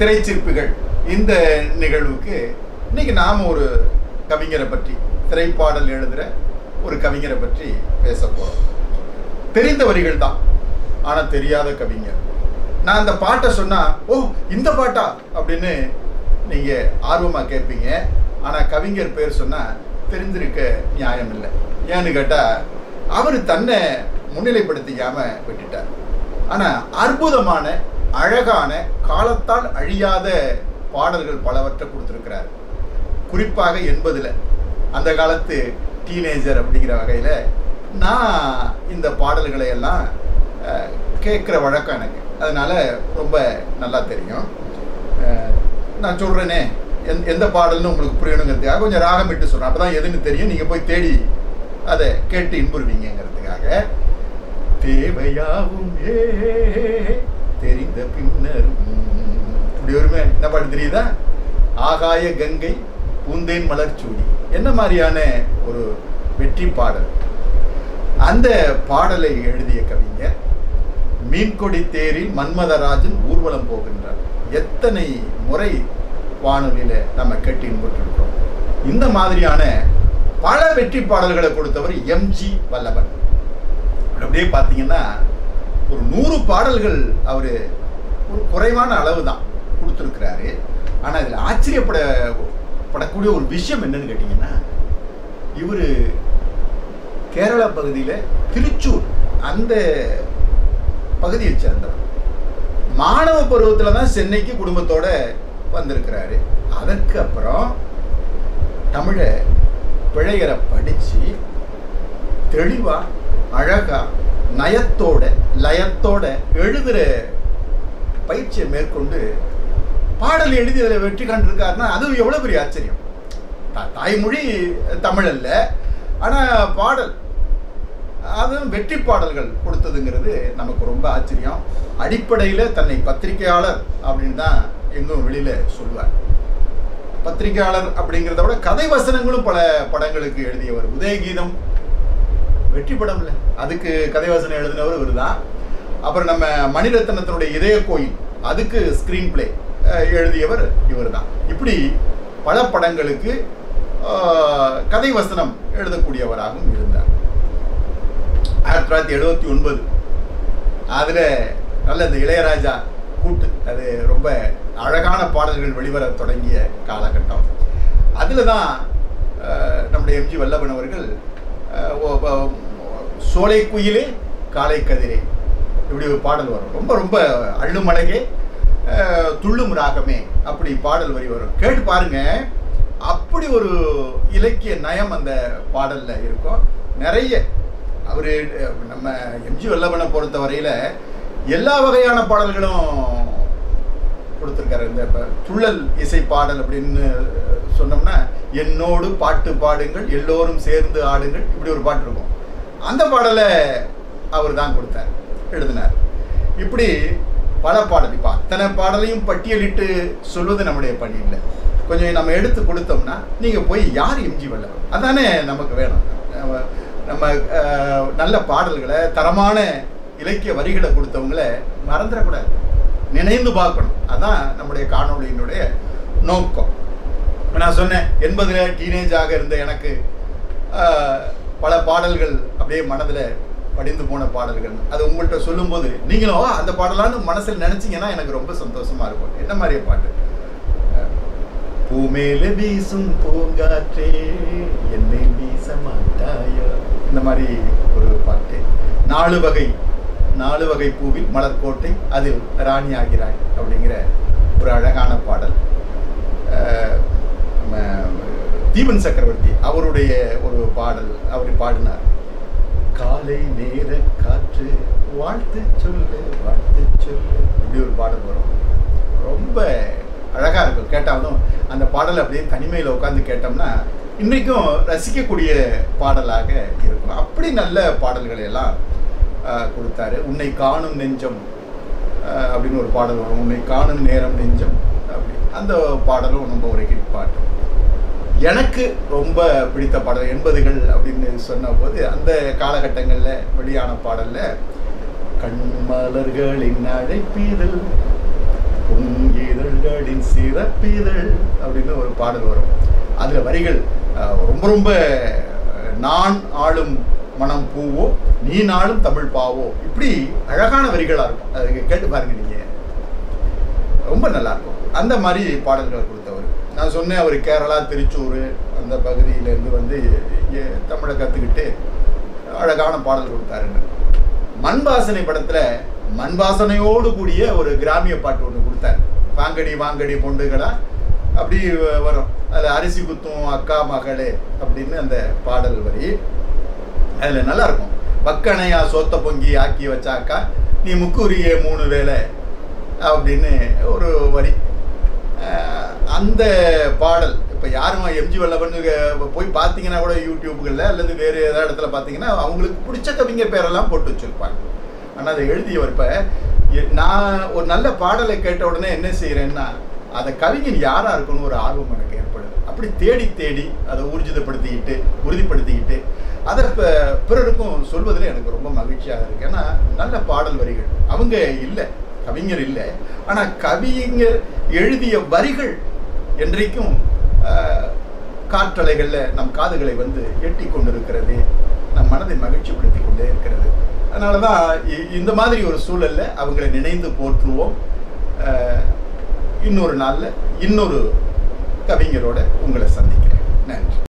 திரைச்சிற்பிகள் இந்த நிகழ்வுக்கு இன்னைக்கு நாம் ஒரு கவிஞரை பற்றி திரைப்பாடல் எழுதுகிற ஒரு கவிஞரை பற்றி பேச போகிறோம் தெரிந்த வரிகள் தான் ஆனால் தெரியாத கவிஞர் நான் அந்த பாட்டை சொன்னால் ஓ இந்த பாட்டா அப்படின்னு நீங்கள் ஆர்வமாக கேட்பீங்க ஆனால் கவிஞர் பேர் சொன்னால் தெரிஞ்சிருக்க நியாயம் இல்லை ஏன்னு கேட்டால் அவர் தன்னை முன்னிலைப்படுத்திக்காமல் விட்டுட்டார் ஆனால் அற்புதமான அழகான காலத்தால் அழியாத பாடல்கள் பலவற்றை கொடுத்துருக்கிறார் குறிப்பாக எண்பதில் அந்த காலத்து டீனேஜர் அப்படிங்கிற வகையில் நான் இந்த பாடல்களை எல்லாம் கேட்குற வழக்கம் எனக்கு அதனால் ரொம்ப நல்லா தெரியும் அஹ், நான் சொல்கிறேனே எந் எந்த பாடல்னு உங்களுக்கு புரியணுங்கிறதுக்காக கொஞ்சம் ராகம் விட்டு சொல்கிறேன் அப்போ தான் எதுன்னு தெரியும் நீங்கள் போய் தேடி அதை கேட்டு இன்புறுவீங்கிறதுக்காக தேவையாவும் ஏ தெரிந்த பின்னரும் இப்படி வருமே என்ன பாட்டு தெரியுதா ஆகாய கங்கை பூந்தேன் மலர்ச்சூடி என்ன மாதிரியான ஒரு வெற்றி பாடல் அந்த பாடலை எழுதிய கவிஞர் மீன்கொடி தேரில் மன்மதராஜன் ஊர்வலம் போகின்றார் எத்தனை முறை வானொலியில நம்ம கேட்டு இன்புற்றிருக்கிறோம் இந்த மாதிரியான பல வெற்றி பாடல்களை கொடுத்தவர் எம்ஜி வல்லவன் அப்படியே பார்த்தீங்கன்னா ஒரு நூறு பாடல்கள் அவர் ஒரு குறைவான அளவு தான் கொடுத்துருக்கிறாரு ஆனால் இதில் ஆச்சரியப்பட படக்கூடிய ஒரு விஷயம் என்னன்னு கேட்டிங்கன்னா இவர் கேரளா பகுதியில் திருச்சூர் அந்த பகுதியை சேர்ந்தவர் மாணவ பருவத்தில் தான் சென்னைக்கு குடும்பத்தோட வந்திருக்கிறாரு அதற்கு அப்புறம் தமிழை பிழையரை படித்து தெளிவாக அழகா நயத்தோட லயத்தோட எழுதுகிற பயிற்சியை மேற்கொண்டு பாடல் எழுதி அதில் வெற்றி கண்டிருக்காருன்னா அது எவ்வளோ பெரிய ஆச்சரியம் தா- தாய்மொழி தமிழ் அல்ல ஆனால் பாடல் அதுவும் வெற்றி பாடல்கள் கொடுத்ததுங்கிறது நமக்கு ரொம்ப ஆச்சரியம் அடிப்படையில் தன்னை பத்திரிகையாளர் அப்படின்னு தான் எங்கும் வெளியில் சொல்லுவார் பத்திரிகையாளர் அப்படிங்கிறத விட கதை வசனங்களும் பல படங்களுக்கு எழுதியவர் உதயகீதம் வெற்றி படம் இல்லை அதுக்கு கதை வசனம் எழுதினவர் இவர் தான் அப்புறம் நம்ம மணிரத்னத்தினுடைய இதய கோயில் அதுக்கு ஸ்க்ரீன் பிளே எழுதியவர் இவர் தான் இப்படி பல படங்களுக்கு அஹ், கதை வசனம் எழுதக்கூடியவராகவும் இருந்தார் ஆயிரத்தி தொள்ளாயிரத்தி எழுபத்தி ஒன்பது அதில் நல்ல இந்த இளையராஜா கூட்டு அது ரொம்ப அழகான பாடல்கள் வெளிவர தொடங்கிய காலகட்டம் அதில் தான் அஹ், நம்முடைய எம்ஜி வல்லபன் அவர்கள் அஹ், ஓ- ஓ- சோலை குயிலே காலை கதிரே இப்படி ஒரு பாடல் வரும் ரொம்ப ரொம்ப அள்ளுமழகே அஹ், துள்ளும் ராகமே அப்படி பாடல் வரி வரும் கேட்டு பாருங்க அப்படி ஒரு இலக்கிய நயம் அந்த பாடல்ல இருக்கும் நிறைய அவர் நம்ம எம்ஜி வல்லபனை பொறுத்த வரையில எல்லா வகையான பாடல்களும் கொடுத்துருக்காரு இந்த இப்ப துள்ளல் இசை பாடல் அப்படின்னு சொன்னோம்னா என்னோடு பாட்டு பாடுங்கள் எல்லோரும் சேர்ந்து ஆடுங்கள் இப்படி ஒரு பாட்டு இருக்கும் அந்த பாடலை அவர் தான் கொடுத்தார் எழுதினார் இப்படி பல பாடல் இப்போ அத்தனை பாடலையும் பட்டியலிட்டு சொல்வது நம்முடைய பணி இல்லை கொஞ்சம் நம்ம எடுத்து கொடுத்தோம்னா நீங்கள் போய் யார் எம்ஜி வல்லவன் அதானே நமக்கு வேணும் நம்ம- நம்ம அஹ், நல்ல பாடல்களை தரமான இலக்கிய வரிகளை கொடுத்தவங்கள மறந்துடக்கூடாது நினைந்து பார்க்கணும் அதான் நம்முடைய காணொளியினுடைய நோக்கம் இப்ப நான் சொன்னேன் எண்பதில் டீனேஜாக இருந்த எனக்கு ஆஹ், பல பாடல்கள் அப்படியே மனதில் படிந்து போன பாடல்கள் அது உங்கள்கிட்ட சொல்லும்போது நீங்களும் "ஆ, அந்த பாடலான்னு மனசில் நினச்சிங்கன்னா எனக்கு ரொம்ப சந்தோஷமா இருக்கும் என்ன மாதிரியே பாட்டு அஹ், பூமேல வீசும் பூங்காற்றே என்னை வீச மாட்டாயோ இந்த மாதிரி ஒரு பாட்டு நாலு வகை நாலு வகை பூவில் மலர்கோட்டை அதில் ராணி ஆகிறாய் அப்படிங்கிற ஒரு அழகான பாடல் அஹ், ம- தீபன் சக்கரவர்த்தி அவருடைய ஒரு பாடல் அவர் பாடினார் காலை நேர காற்று வாழ்த்து சொல்லு வாழ்த்து சொல்லு இப்படி ஒரு பாடல் வரும் ரொம்ப அழகா இருக்கும் கேட்டாலும் அந்த பாடலை அப்படியே தனிமையில் உட்காந்து கேட்டோம்னா இன்றைக்கும் ரசிக்கக்கூடிய பாடலாக இருக்கும் அப்படி நல்ல பாடல்களை எல்லாம் ஆஹ், கொடுத்தாரு உன்னை காணும் நெஞ்சம் ஆஹ், அப்படின்னு ஒரு பாடல் வரும் உன்னை காணும் நேரம் நெஞ்சம் அப்படி அந்த பாடலும் ரொம்ப ஒரு ஹிட் பாட்டு எனக்கு ரொம்ப பிடித்த பாடல் எண்பதுகள் அப்படின்னு சொன்னபோது அந்த காலகட்டங்களில் வெளியான பாடலில் கண்மலர்களின் அழைப்பிதழ் பொங்கிதழ்கள் தமிழின் சிறப்பிதழ் அப்படின்னு ஒரு பாடல் வரும் அதில் வரிகள் அஹ், ரொம்ப ரொம்ப அஹ், நான் ஆளும் மனம் பூவோ நீ நாளும் தமிழ் பாவோ இப்படி அழகான வரிகளாக இருக்கும் அதை கேட்டு பாருங்க நீங்கள் ரொம்ப நல்லா இருக்கும் அந்த மாதிரி பாடல்களை கொடுத்தவர் நான் சொன்னேன் அவர் கேரளா திருச்சூர் அந்த பகுதியிலேருந்து வந்து இங்கே தமிழை கற்றுக்கிட்டு அழகான பாடல் கொடுத்தாருன்னு மண் வாசனை படத்தில் மண் வாசனையோடு கூடிய ஒரு கிராமிய பாட்டு ஒன்று கொடுத்தாரு வாங்கடி வாங்கடி பொண்டுகளா அப்படி வ- வரும் அது அரிசி குத்தும் அக்கா மகளே அப்படின்னு அந்த பாடல் வரி அதில் நல்லா இருக்கும் வக்கணையா சோத்த பொங்கி ஆக்கி வச்சாக்கா நீ முக்குரிய மூணு வேளை அப்படின்னு ஒரு வரி அஹ் அந்த பாடல் இப்போ யாரும் எம்ஜி வல்லவன் போய் பார்த்தீங்கன்னா கூட யூடியூப்களில் அல்லது வேறு ஏதாவது இடத்துல பார்த்தீங்கன்னா அவங்களுக்கு பிடிச்ச கவிஞர் பேரெல்லாம் போட்டு வச்சுருப்பாங்க ஆனால் அதை எழுதியவர் இப்போ நான் ஒரு நல்ல பாடலை கேட்ட உடனே என்ன செய்கிறேன்னா அதை கவிஞன் யாராக இருக்குன்னு ஒரு ஆர்வம் எனக்கு ஏற்படுது அப்படி தேடி தேடி அதை ஊர்ஜிதப்படுத்திக்கிட்டு உறுதிப்படுத்திக்கிட்டு அதை இப்போ பிறருக்கும் சொல்வதில் எனக்கு ரொம்ப மகிழ்ச்சியாக இருக்கு ஏன்னா நல்ல பாடல் வரிகள் அவங்க இல்லை கவிஞர் இல்லை ஆனால் கவிஞர் எழுதிய வரிகள் என்றைக்கும் ஆஹ், காற்றலைகளில் நம் காதுகளை வந்து எட்டி கொண்டிருக்கிறது நம் மனதை மகிழ்ச்சிப்படுத்தி கொண்டே இருக்கிறது அதனால தான் இ- இந்த மாதிரி ஒரு சூழல்ல அவங்களை நினைந்து போற்றுவோம் ஆஹ், இன்னொரு நாளில் இன்னொரு கவிஞரோட உங்களை சந்திக்கிறேன் நன்றி